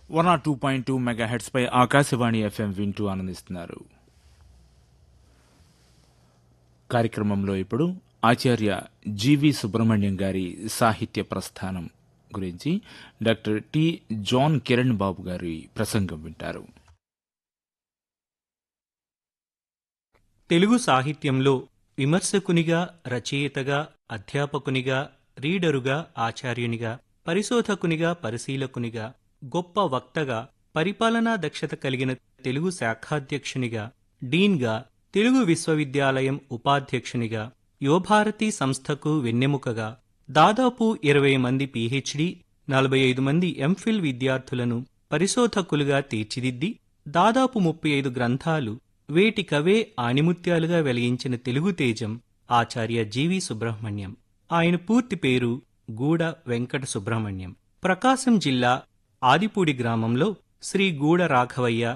one R two point two megahertz పై Akashvani FM వింటూ ఆనందిస్తున్నారు కార్యక్రమంలో ఇప్పుడు ఆచార్య జీవి సుబ్రహ్మణ్యం గారి సాహిత్య ప్రస్థానం గురించి doctor T John Kiran Babu గారి ప్రసంగం వింటారు తెలుగు సాహిత్యంలో విమర్శకునిగా రచయితగా అధ్యాపకునిగా రీడరుగా ఆచార్యునిగా పరిశోధకునిగా పరిశీలకునిగా గొప్ప వక్తగా పరిపాలనా దక్షత కలిగిన తెలుగు శాఖాధ్యక్షునిగా డీన్గా తెలుగు విశ్వవిద్యాలయం ఉపాధ్యక్షునిగా యువభారతి సంస్థకు వెన్నెముకగా దాదాపు ఇరవై మంది పీహెచ్డీ నలభై ఐదు మంది ఎంఫిల్ విద్యార్థులను పరిశోధకులుగా తీర్చిదిద్ది దాదాపు ముప్పై ఐదు గ్రంథాలు వేటికవే ఆణిముత్యాలుగా వెలిగించిన తెలుగు తేజం ఆచార్య జీవి సుబ్రహ్మణ్యం ఆయన పూర్తి పేరు గూడ వెంకట సుబ్రహ్మణ్యం ప్రకాశం జిల్లా ఆదిపూడి గ్రామంలో శ్రీ గూడ రాఘవయ్య